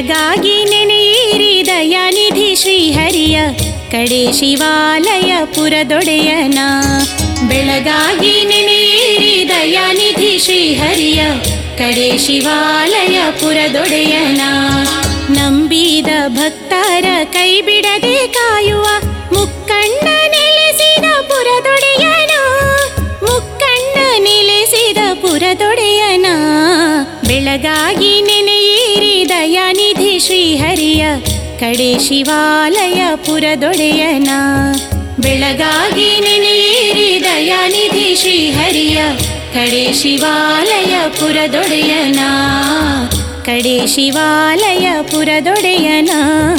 ಬೆಳಗಾಗಿ ನೆನೆಯಿರಿ ದಯಾನಿಧಿ ಶ್ರೀಹರಿಯ ಕಡೆ ಶಿವಾಲಯ ಪುರದೊಡೆಯನ ಬೆಳಗಾಗಿ ನೆನೆಯಿರಿ ದಯಾನಿಧಿ ಶ್ರೀಹರಿಯ ಕಡೆ ಶಿವಾಲಯ ಪುರದೊಡೆಯನ ನಂಬಿದ ಭಕ್ತರ ಕೈ ಬಿಡದೆ ಕಾಯುವ ಮುಕ್ಕಣ್ಣ ನೆಲೆಸಿದ ಪುರದೊಡೆಯನ ಮುಕ್ಕಣ್ಣ ನೆಲೆಸಿದ ಪುರದೊಡೆಯನ ಬೆಳಗಾಗಿ ನೆನೆಯಿರಿ ದಯಾನಿಧಿ ಶ್ರೀಹರಿಯ ಕಡೆ ಶಿವಾಲಯ ಪುರದೊಡೆಯನ ಬೆಳಗಾಗಿ ನೆನೆಯಿರಿ ದಯಾನಿಧಿ ಶ್ರೀಹರಿಯ ಕಡೆ ಶಿವಾಲಯ ಪುರದೊಡೆಯನ ಕಡೆ ಶಿವಾಲಯ ಪುರದೊಡೆಯನ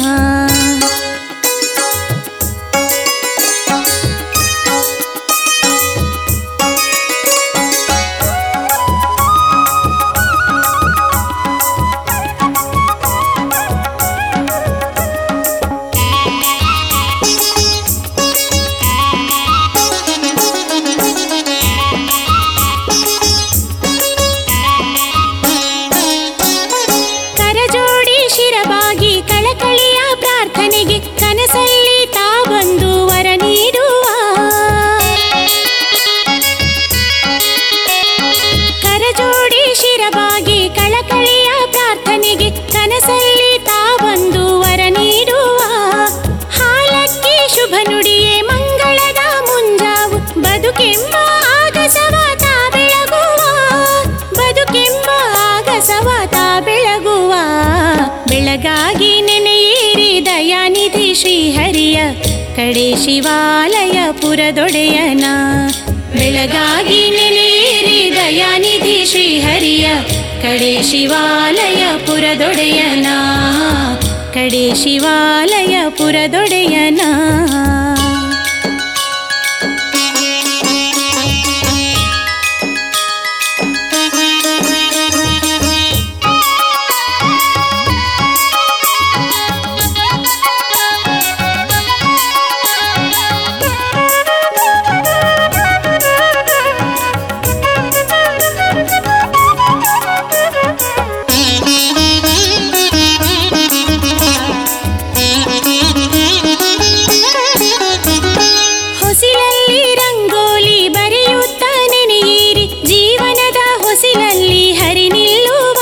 ಕರಜೋಡಿ ಶಿರಬಾಗಿ ಕಳಕಳಿಯ ಪ್ರಾರ್ಥನೆಗೆ ಕನಸಲ್ಲಿ ತಾ ಬಂದು ವರ ನೀಡುವ ಕರಜೋಡಿ ಶಿರಬಾಗಿ ಕಳಕಳಿಯ ಪ್ರಾರ್ಥನೆಗೆ ಕನಸಲ್ಲಿ ತಾ ಬಂದು ವರ ನೀಡುವ ಹಾಲಕ್ಕಿ ಶುಭ ನುಡಿಯೇ ಮಂಗಳದ ಮುಂಜಾವು ಬದುಕೆಂಬ ಆಗಸವ ತಾ ಬೆಳಗುವ ಬದುಕೆಂಬ ಆಗಸವ ತಾ ಬೆಳಗುವ ಬೆಳಗಾಗಿ ನೆನೆಯಿರಿ ದಯಾನಿಧಿ ಶ್ರೀಹರಿಯ ಕಡೆ ಶಿವಾಲಯ ಪುರದೊಡೆಯನ ಬೆಳಗಾಗಿ ನೆನೆಯಿರಿ ದಯಾನಿಧಿ ಶ್ರೀಹರಿಯ ಕಡೆ ಶಿವಾಲಯ ಪುರದೊಡೆಯನ ಕಡೆ ಶಿವಾಲಯ ಪುರದೊಡೆಯನ ಹೊಸಿಲಲ್ಲಿ ರಂಗೋಲಿ ಬರೆಯುತ್ತ ನೆನೆಯಿರಿ ಜೀವನದ ಹೊಸಿಲಲ್ಲಿ ಹರಿ ನಿಲ್ಲುವ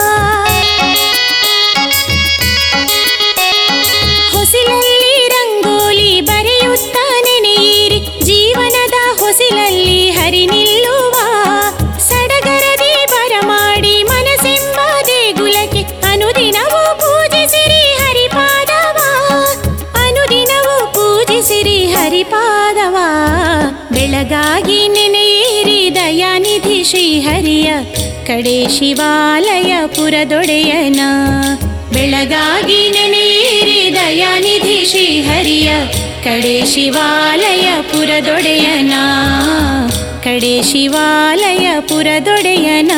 ಹೊಸಿಲಲ್ಲಿ ರಂಗೋಲಿ ಬರೆಯುತ್ತ ನೆನೆಯಿರಿ ಜೀವನದ ಹೊಸಿಲಲ್ಲಿ ಹರಿ ನಿಲ್ಲುವ ಸಡಗರದಿ ಬರಮಾಡಿ ಮನಸ್ಸೆಂಬ ದೇಗುಲಕ್ಕೆ ಅನುದಿನವೂ ಪೂಜಿಸಿರಿ ಹರಿಪಾದವ ಅನುದಿನವೂ ಪೂಜಿಸಿರಿ ಹರಿಪಾದವ ಬೆಳಗಾಗಿ ನೆನೆಯಿರಿ ದಯಾನಿಧಿ ಶ್ರೀಹರಿಯ ಕಡೆ ಶಿವಾಲಯ ಪುರದೊಡೆಯನ ಬೆಳಗಾಗಿ ನೆನೆಯಿರಿ ದಯಾನಿಧಿ ಶ್ರೀಹರಿಯ ಕಡೆ ಶಿವಾಲಯ ಪುರದೊಡೆಯನ ಕಡೆ ಶಿವಾಲಯ ಪುರದೊಡೆಯನ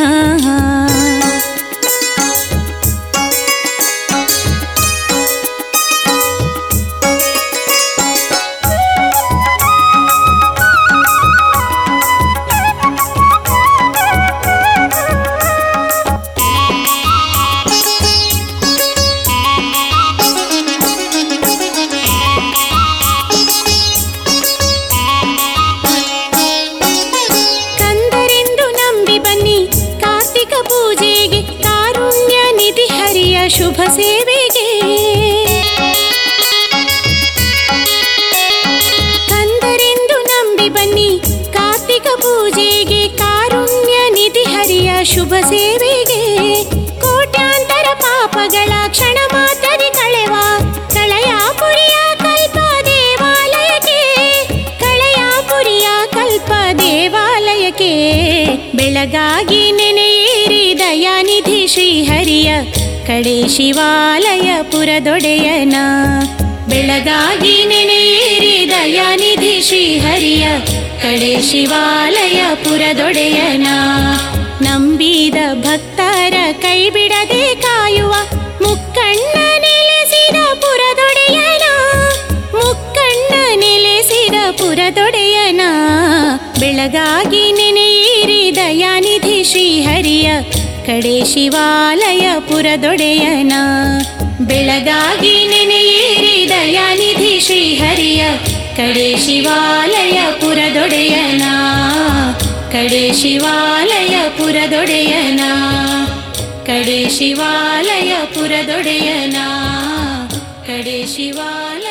ಕಂದರೆಂದು ನಂಬಿ ಬನ್ನಿ ಕಾರ್ತಿಕ ಪೂಜೆಗೆ ಕಾರುಣ್ಯ ನಿಧಿ ಹರಿಯ ಶುಭ ಸೇವೆಗೆ ಕಂದರೆಂದು ನಂಬಿ ಬನ್ನಿ ಕಾರ್ತಿಕ ಪೂಜೆಗೆ ಕಾರುಣ್ಯ ನಿಧಿ ಹರಿಯ ಶುಭ ಸೇವೆಗೆ ಕೋಟ್ಯಾಂತರ ಪಾಪಗಳ ಕ್ಷಣ ಮಾತ್ರದಿ ಕಳೆವ ಕಳಯಾಪುರಿಯ ಕಲ್ಪ ದೇವಾಲಯಕ್ಕೆ ಕಳಯಾಪುರಿಯ ಕಲ್ಪ ದೇವಾಲಯಕ್ಕೆ ಬೆಳಗಾಗಿ ನೆನೆಯಿರಿ ದಯಾನಿಧಿ ಶ್ರೀಹರಿಯ ಕಡೆ ಶಿವಾಲಯ ಪುರದೊಡೆಯನ ಬೆಳಗಾಗಿ ನೆನೆಯಿರಿ ದಯಾನಿಧಿ ಶ್ರೀಹರಿಯ ಕಡೆ ಶಿವಾಲಯ ಪುರದೊಡೆಯನ ನಂಬಿದ ಭಕ್ತರ ಕೈ ಬಿಡದೆ ಕಾಯುವ ಮುಕ್ಕಣ್ಣ ನೆಲೆಸಿದ ಪುರದೊಡೆಯನ ಮುಕ್ಕಣ್ಣ ನೆಲೆಸಿದ ಪುರದೊಡೆಯನ ಬೆಳಗಾಗಿ ನೆನೆಯಿರಿ ದಯಾನಿಧಿ ಶ್ರೀಹರಿಯ ಕಡೆ ಶಿವಾಲಯ ಪುರದೊಡೆಯನ ಬೆಳಗಾಗಿ ನೆನೆಯೇರಿ ದಯಾನಿಧಿ ಶ್ರೀಹರಿಯ ಕಡೆ ಶಿವಾಲಯ ಪುರದೊಡೆಯನ ಕಡೆ ಶಿವಾಲಯ ಪುರದೊಡೆಯನ ಕಡೆ ಶಿವಾಲಯ ಪುರದೊಡೆಯನ ಕಡೆ ಶಿವಾಲಯ